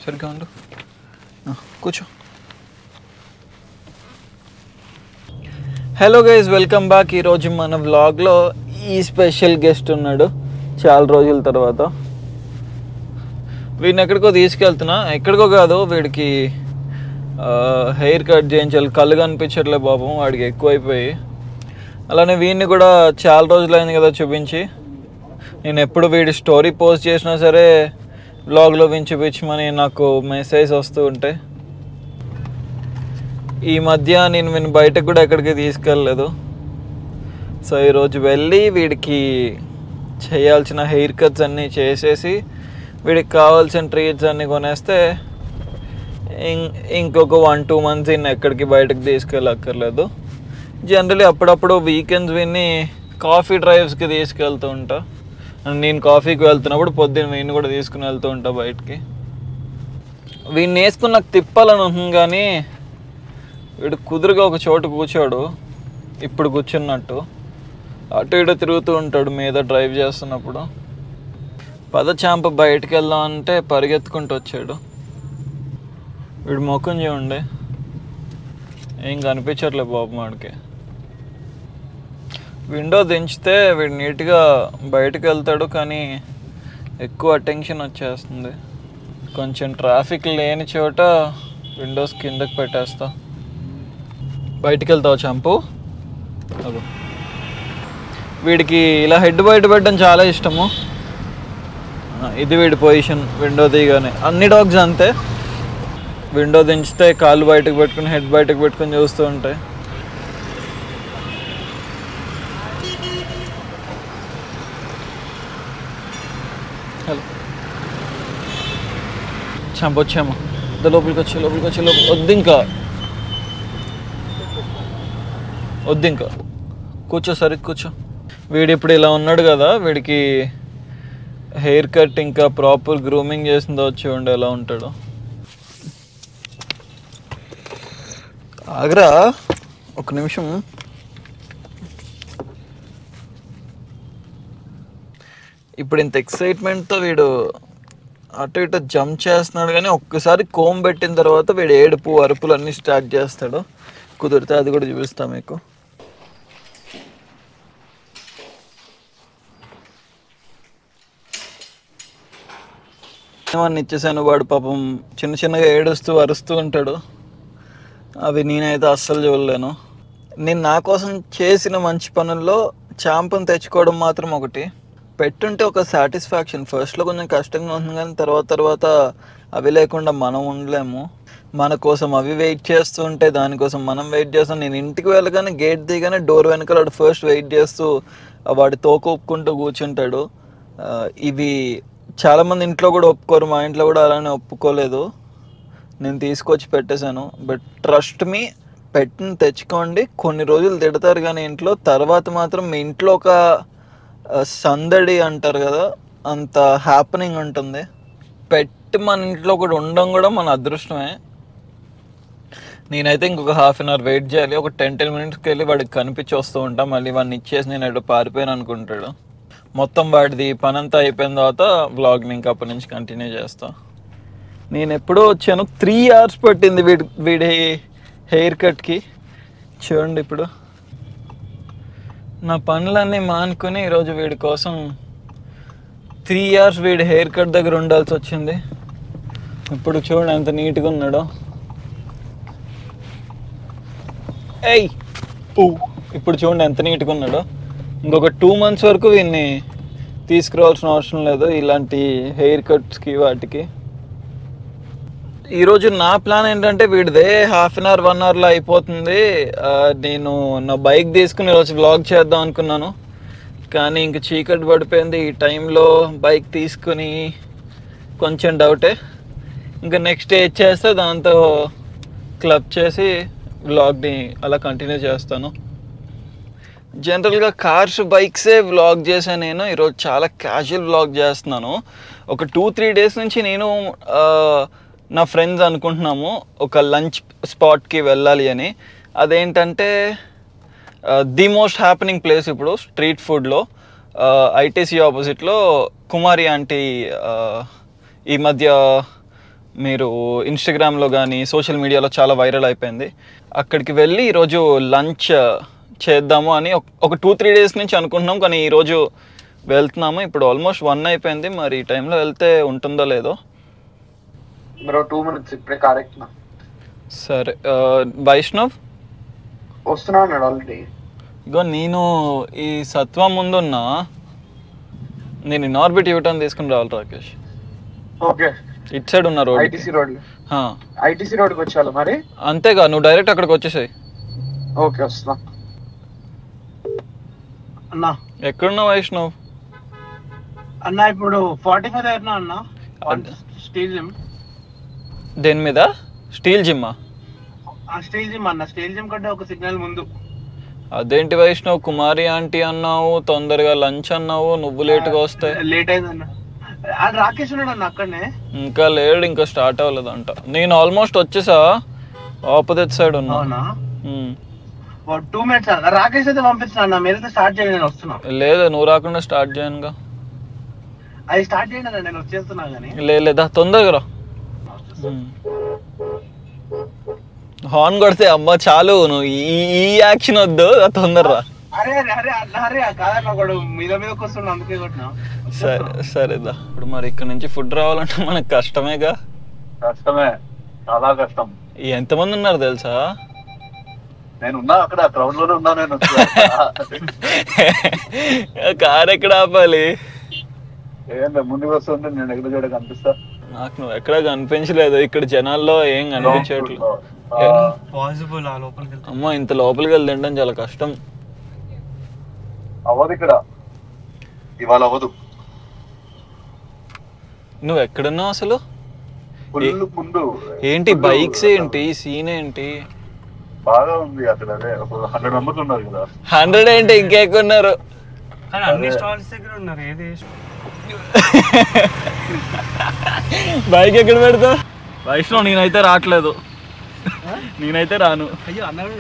సరిగ్గా ఉండు ఆ, కూర్చో హలో గైస్ వెల్కమ్ బ్యాక్ ఈరోజు మన వ్లాగ్లో ఈ స్పెషల్ గెస్ట్ ఉన్నాడు చాలా రోజుల తర్వాత వీడిని ఎక్కడికో తీసుకెళ్తున్నా ఎక్కడికో కాదు వీడికి హెయిర్ కట్ చేయించాలి కళ్ళు కనిపించట్లే పాపం వాడికి ఎక్కువైపోయి అలానే వీడిని కూడా చాలా రోజులైంది కదా చూపించి నేను ఎప్పుడు వీడి స్టోరీ పోస్ట్ చేసినా సరే బ్లాగ్లో వీని చూపించమని నాకు మెసేజ్ వస్తూ ఉంటాయి ఈ మధ్య నేను వీని బయటకు కూడా ఎక్కడికి తీసుకెళ్ళలేదు సో ఈరోజు వెళ్ళి వీడికి చేయాల్సిన హెయిర్ కట్స్ అన్నీ చేసేసి వీడికి కావాల్సిన ట్రీట్స్ అన్నీ కొనేస్తే ఇం- ఇంకొక వన్ టూ మంత్స్ ఇన్ని ఎక్కడికి బయటకు తీసుకెళ్ళక్కర్లేదు జనరలీ అప్పుడప్పుడు వీకెండ్స్ విని కాఫీ డ్రైవ్స్కి తీసుకెళ్తూ ఉంటా అండ్ నేను కాఫీకి వెళ్తున్నప్పుడు పొద్దున్న వీడిని కూడా తీసుకుని వెళ్తూ ఉంటా బయటికి వీడిని వేసుకుని నాకు తిప్పాలని ఉంటుంది కానీ వీడు కుదురుగా ఒక చోట కూర్చోడు ఇప్పుడు కూర్చున్నట్టు అటు ఇటు తిరుగుతూ ఉంటాడు మీద డ్రైవ్ చేస్తున్నప్పుడు పద చాంప బయటికి వెళ్దాం అంటే పరిగెత్తుకుంటూ వచ్చాడు వీడు ముఖం చూడండి ఏం కనిపించట్లే బాబు వాడికి విండో దించితే వీడు నీట్గా బయటకు వెళ్తాడు కానీ ఎక్కువ అటెన్షన్ వచ్చేస్తుంది కొంచెం ట్రాఫిక్ లేని చోట విండోస్ కిందకి పెట్టేస్తా బయటికి వెళ్తావు చంపు అదో వీడికి ఇలా హెడ్ బయట పెట్టడం చాలా ఇష్టము ఆ, ఇది వీడి పొజిషన్ విండో దిగానే అన్ని డాగ్స్ అంతే విండో దించితే కాళ్ళు బయటకు పెట్టుకుని హెడ్ బయటకు పెట్టుకుని చూస్తూ ఉంటాయి హలో చంపొచ్చాము ఇంత లోపలికి వచ్చి లోపలికి వచ్చి లోపలికి వద్దు ఇంకా వద్దు ఇంకా కూర్చో సరే కూర్చో వీడు ఇప్పుడు ఇలా ఉన్నాడు కదా వీడికి హెయిర్ కట్ ఇంకా ప్రాపర్ గ్రూమింగ్ చేసిందో వచ్చి ఉండి ఎలా ఉంటాడు ఆగ్రా ఒక నిమిషం ఇప్పుడు ఇంత ఎక్సైట్మెంట్తో వీడు అటు ఇటు జంప్ చేస్తున్నాడు కానీ ఒక్కసారి కోమ్ పెట్టిన తర్వాత వీడు ఏడుపు అరుపులు అన్నీ స్టార్ట్ చేస్తాడు కుదిరితే అది కూడా చూపిస్తా మీకు ఏమన్నా ఇచ్చేసాను వాడు పాపం చిన్న చిన్నగా ఏడుస్తూ అరుస్తూ ఉంటాడు అవి నేనైతే అస్సలు చూడలేను నేను నా కోసం చేసిన మంచి పనుల్లో చాంపుని తెచ్చుకోవడం మాత్రం ఒకటి పెట్టుంటే ఒక సాటిస్ఫాక్షన్ ఫస్ట్లో కొంచెం కష్టంగా ఉంటుంది కానీ తర్వాత తర్వాత అవి లేకుండా మనం ఉండలేము మన కోసం అవి వెయిట్ చేస్తూ ఉంటే దానికోసం మనం వెయిట్ చేస్తాం నేను ఇంటికి వెళ్ళగానే గేట్ దిగానే డోర్ వెనకాల వాడు ఫస్ట్ వెయిట్ చేస్తూ ఆ వాడి తోక ఒప్పుకుంటూ కూర్చుంటాడు ఆ, ఇవి చాలామంది ఇంట్లో కూడా ఒప్పుకోరు మా ఇంట్లో కూడా అలానే ఒప్పుకోలేదు నేను తీసుకొచ్చి పెట్టేశాను బట్ ట్రస్ట్ మీ పెట్టిన తెచ్చుకోండి కొన్ని రోజులు తిడతారు కానీ ఇంట్లో తర్వాత మాత్రం మీ ఇంట్లో ఒక ఆ, సందడి అంటారు కదా అంత హ్యాపెనింగ్ ఉంటుంది పెట్టి మన ఇంట్లో కూడా ఉండడం కూడా మన అదృష్టమే నేనైతే ఇంకొక హాఫ్ అన్ అవర్ వెయిట్ చేయాలి ఒక టెన్ టెన్ మినిట్స్కి వెళ్ళి వాడికి కనిపించి వస్తూ ఉంటా మళ్ళీ వాడిని ఇచ్చేసి నేను ఎటు పారిపోయాను అనుకుంటాడు మొత్తం వాడిది పని అంతా అయిపోయిన తర్వాత వ్లాగ్ని ఇంకా అప్పటి నుంచి కంటిన్యూ చేస్తా నేను ఎప్పుడో వచ్చాను త్రీ అవర్స్ పట్టింది వీడి వీడి హెయిర్ కట్కి చూడండి ఇప్పుడు నా పనులన్నీ మానుకొని ఈరోజు వీడి కోసం త్రీ ఇయర్స్ వీడి హెయిర్ కట్ దగ్గర ఉండాల్సి వచ్చింది ఇప్పుడు చూడండి ఎంత నీట్గా ఉన్నాడో ఏయ్ పూ ఇప్పుడు చూడండి ఎంత నీట్గా ఉన్నాడో ఇంకొక టూ మంత్స్ వరకు వీడిని తీసుకురావాల్సిన అవసరం లేదు ఇలాంటి హెయిర్ కట్స్కి వాటికి ఈరోజు నా ప్లాన్ ఏంటంటే వీడిదే హాఫ్ అన్ అవర్ వన్ అవర్లో అయిపోతుంది ఆ, నేను నా బైక్ తీసుకుని ఈరోజు వ్లాగ్ చేద్దాం అనుకున్నాను కానీ ఇంక చీకటి పడిపోయింది ఈ టైంలో బైక్ తీసుకుని కొంచెం డౌటే ఇంకా నెక్స్ట్ డే చేస్తే దాంతో క్లబ్ చేసి వ్లాగ్ని అలా కంటిన్యూ చేస్తాను జనరల్గా కార్స్ బైక్సే వ్లాగ్ చేశాను నేను ఈరోజు చాలా క్యాజువల్ వ్లాగ్ చేస్తున్నాను ఒక టూ త్రీ డేస్ నుంచి నేను ఆ, నా ఫ్రెండ్స్ అనుకుంటున్నాము ఒక లంచ్ స్పాట్కి వెళ్ళాలి అని అదేంటంటే ది మోస్ట్ హ్యాపెనింగ్ ప్లేస్ ఇప్పుడు స్ట్రీట్ ఫుడ్లో ఐటీసీ ఆపోజిట్లో కుమారి ఆంటీ ఆ, ఈ మధ్య మీరు ఇన్స్టాగ్రామ్లో కానీ సోషల్ మీడియాలో చాలా వైరల్ అయిపోయింది అక్కడికి వెళ్ళి ఈరోజు లంచ్ చేద్దాము అని ఒక- ఒక టూ త్రీ డేస్ నుంచి అనుకుంటున్నాం కానీ ఈరోజు వెళ్తున్నాము ఇప్పుడు ఆల్మోస్ట్ వన్ అయిపోయింది మరి ఈ టైంలో వెళ్తే ఉంటుందో లేదో మరో టూ మినిట్స్ ఇప్పుడే కరెక్ట్ సరే ఆ, వైష్ణవ్ వస్తున్నా అన్నాడు ఆల్రెడీ ఇగో నేను ఈ సత్వం ముందున్నా నేను ఇన్ఆర్బిట్ యూటర్న్ తీసుకుని రావాలి రాకేష్ ఓకే ఇటు సైడ్ ఉన్న రోడ్ ఐటీసీ రోడ్ ఐటీసీ రోడ్కి వచ్చాను మరి అంతేగా నువ్వు డైరెక్ట్ అక్కడికి వచ్చేసాయి ఓకే వస్తున్నా అన్నా ఎక్కడున్నావు వైష్ణవ్ అన్న ఇప్పుడు ఫార్టీ ఫైవ్ అయినా అన్న స్టేజ్ జిమ్ దేని మీద స్టీల్ జిమ్మా ఆ స్టేజ్ జిమ్ అన్న స్టేజ్ జిమ్ కంటే ఒక సిగ్నల్ ముందు అదేంటి వైష్ణవ్ కుమారి ఆంటీ అన్నావు తొందరగా లంచ్ అన్నావు నువ్వు లేట్గా వస్తే లేట్ అయింది అన్న అది రాకేష్ ఉన్నాడు అన్న అక్కడనే ఇంకా లేడు ఇంకా స్టార్ట్ అవ్వలేదంట నేను ఆల్మోస్ట్ వచ్చేసా ఆపోజిట్ సైడ్ ఉన్నా అవునా ఉమ్. టూ మినిట్స్ అన్న రాకేష్ అయితే పంపిస్తున్నా అన్న మీరైతే స్టార్ట్ చేయండి నేను వస్తున్నా లేదు నువ్వు రాకుండా స్టార్ట్ చేయనుగా అది స్టార్ట్ చేయండి అన్న నేను వచ్చేస్తున్నా కానీ లే లేదా తొందరగా రా ఉమ్. హార్న్ కొడితే అమ్మ చాలు నువ్వు ఈ ఈ యాక్షన్ వద్దు తొందరరా అరే అరే అరే అన్న అరే కాదన్న ఒకడు మీద మీదకి వస్తున్నా అందుకే కొట్టినా సరే సరేదా ఇప్పుడు మరి ఇక్కడ నుంచి ఫుడ్ రావాలంటే మనకు కష్టమేగా కష్టమే చాలా కష్టం ఎంతమంది ఉన్నారు తెలుసా నేను ఉన్నా అక్కడ క్రౌడ్ లోనే ఉన్నా నేను కార్ ఎక్కడ ఆపాలి ఏం ముందుకు వస్తుంటే నేను ఎక్కడ చూడ కనిపిస్తా నాకు నువ్వు ఎక్కడ కనిపించలేదు ఇక్కడ జనాల్లో ఏం కనిపించట్లేదు పాసిబుల్ ఆ లోపలికి వెళ్తే అమ్మ ఇంత లోపలికి వెళ్ళి తినడం చాలా కష్టం అవ్వదు ఇక్కడ ఇవాళ అవ్వదు నువ్వు ఎక్కడున్నావు అసలు ఫుల్ ముందు ఏంటి Full బైక్స్ ఏంటి సీన్ ఏంటి బాగా ఉంది అక్కడ అదే ఒక హండ్రెడ్ మెంబర్స్ ఉన్నారు కదా హండ్రెడ్ ఏంటి ఇంకెక్కువ ఉన్నారు కానీ అన్ని స్టాల్స్ దగ్గర ఉన్నారు ఏది బైక్ ఎక్కడ పెడతా వైష్ణవ్ నేనైతే రావట్లేదు నేనైతే రాను అయ్యో అన్నారు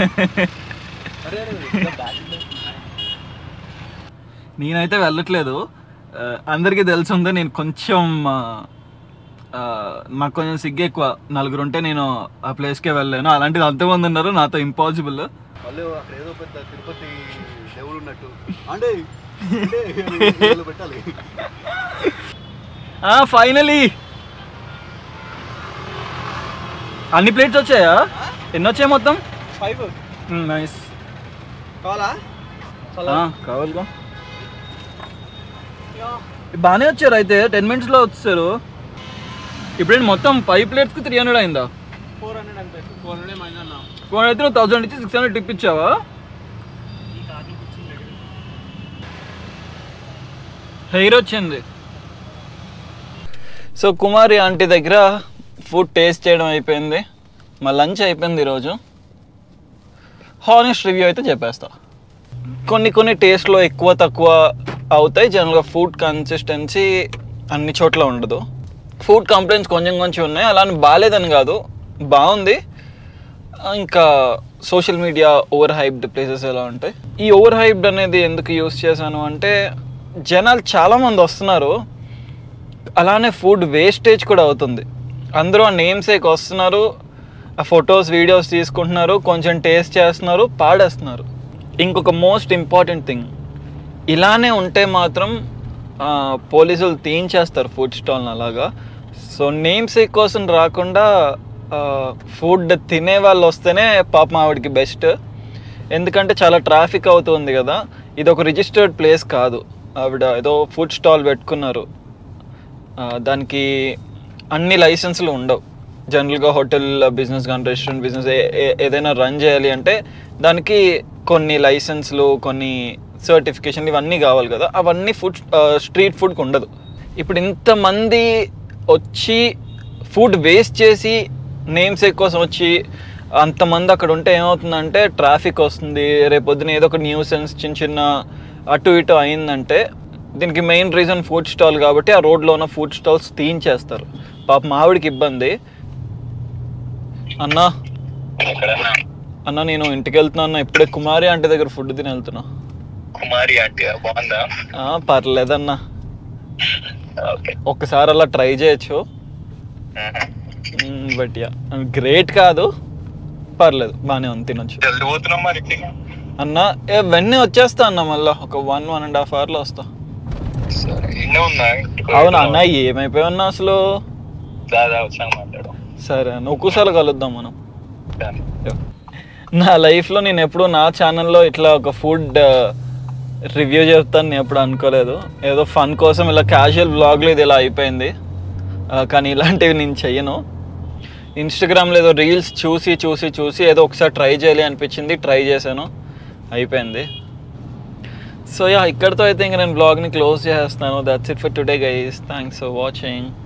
నేనైతే వెళ్ళట్లేదు ఆ, అందరికీ తెలుసుంది నేను కొంచెం ఆ, ఆ, నాకు కొంచెం సిగ్గు ఎక్కువ నలుగురు ఉంటే నేను ఆ ప్లేస్కే వెళ్ళాను అలాంటిది అంతమంది ఉన్నారు నాతో ఇంపాసిబుల్ మళ్ళీ అక్కడ ఏదో పెద్ద తిరుపతి దేవుడు ఉన్నట్టు అంటే పెట్టాలి ఫైనలీ అన్ని ప్లేట్స్ వచ్చాయా ఎన్ని వచ్చాయి మొత్తం ఫైవ్ నైస్ కావాలా కావాలిగా బాగానే వచ్చారు అయితే టెన్ మినిట్స్లో వచ్చారు ఇప్పుడు మొత్తం ఫైవ్ ప్లేట్స్కి త్రీ హండ్రెడ్ అయిందా ఫోర్ హండ్రెడ్ అంతే ఫోర్ హండ్రెడ్ మైండ్ అన్నా ఫోన్ అయితే నువ్వు థౌసండ్ ఇచ్చి సిక్స్ హండ్రెడ్ టిప్ ఇచ్చావా హెయిర్ వచ్చింది సో కుమారి ఆంటీ దగ్గర ఫుడ్ టేస్ట్ చేయడం అయిపోయింది మా లంచ్ అయిపోయింది ఈరోజు హానెస్ట్ రివ్యూ అయితే చెప్పేస్తా కొన్ని కొన్ని టేస్ట్లో ఎక్కువ తక్కువ అవుతాయి జనరల్గా ఫుడ్ కన్సిస్టెన్సీ అన్ని చోట్ల ఉండదు ఫుడ్ కంప్లైంట్స్ కొంచెం కొంచెం ఉన్నాయి అలా అని బాగాలేదని కాదు బాగుంది ఇంకా social media over hyped places ఎలా ఉంటాయి ఈ ఓవర్ హైప్డ్ అనేది ఎందుకు యూస్ చేశాను అంటే జనాలు చాలామంది వస్తున్నారు అలానే ఫుడ్ వేస్టేజ్ కూడా అవుతుంది అందరూ ఆ నేమ్సేకి వస్తున్నారు ఆ ఫొటోస్ వీడియోస్ తీసుకుంటున్నారు కొంచెం టేస్ట్ చేస్తున్నారు పాడేస్తున్నారు ఇంకొక మోస్ట్ ఇంపార్టెంట్ థింగ్ ఇలానే ఉంటే మాత్రం ఆ, పోలీసులు తీయించేస్తారు ఫుడ్ స్టాల్ని అలాగా సో నేమ్సేక్ కోసం రాకుండా ఫుడ్ తినే వాళ్ళు వస్తేనే పాపం ఆవిడకి బెస్ట్ ఎందుకంటే చాలా ట్రాఫిక్ అవుతుంది కదా ఇది ఒక రిజిస్టర్డ్ ప్లేస్ కాదు ఆవిడ ఏదో ఫుడ్ స్టాల్ పెట్టుకున్నారు ఆ, దానికి అన్ని లైసెన్స్లు ఉండవు జనరల్గా హోటల్ బిజినెస్ కానీ రెస్టారెంట్ బిజినెస్ ఏదైనా రన్ చేయాలి అంటే దానికి కొన్ని లైసెన్స్లు కొన్ని సర్టిఫికేషన్లు ఇవన్నీ కావాలి కదా అవన్నీ ఫుడ్ స్ట్రీట్ ఫుడ్కి ఉండదు ఇప్పుడు ఇంతమంది వచ్చి ఫుడ్ వేస్ట్ చేసి నేమ్స్ కోసం వచ్చి అంతమంది అక్కడ ఉంటే ఏమవుతుందంటే ట్రాఫిక్ వస్తుంది రేపొద్దున ఏదో ఒక న్యూసెన్స్ చిన్న చిన్న అటు ఇటు అయిందంటే దీనికి మెయిన్ రీజన్ ఫుడ్ స్టాల్ కాబట్టి ఆ రోడ్లో ఉన్న ఫుడ్ స్టాల్స్ తీయించేస్తారు పాప మావిడికి ఇబ్బంది అన్నా అన్న నేను ఇంటికి వెళ్తున్నా అన్న ఇప్పుడే కుమారి ఆంటీ దగ్గర ఫుడ్ తిని వెళ్తున్నా కుమారి ఆంటీ బాగుందా ఆ, పర్లేదన్నా ఓకే ఒక్కసారి అలా ట్రై చేయొచ్చు బట్ యా గ్రేట్ కాదు పర్లేదు బాగానే ఉంది తినొచ్చు జల్ది పోతున్నాం మరి ఇంటికి అన్న ఏ వెన్నీ వచ్చేస్తా అన్న మళ్ళీ ఒక వన్ వన్ అండ్ హాఫ్ అవర్లో వస్తా సరే ఇన్నే ఉన్నా అవునా అన్న ఏమైపోయి ఉన్నా అసలు దాదా వచ్చాక మాట్లాడు సరే అన్న ఒక్కసారి కలుద్దాం మనం సరే. నా లైఫ్లో నేను ఎప్పుడు నా ఛానల్లో ఇట్లా ఒక ఫుడ్ రివ్యూ చెప్తాను నేను ఎప్పుడు అనుకోలేదు ఏదో ఫన్ కోసం ఇలా క్యాజువల్ బ్లాగ్లో ఇది ఇలా అయిపోయింది ఆ, కానీ ఇలాంటివి నేను చెయ్యను ఇన్స్టాగ్రామ్లో ఏదో రీల్స్ చూసి చూసి చూసి ఏదో ఒకసారి ట్రై చేయాలి అనిపించింది ట్రై చేశాను అయిపోయింది సో యా ఇక్కడితో అయితే ఇంక నేను బ్లాగ్ని క్లోజ్ చేసేస్తాను that's it for today guys thanks for watching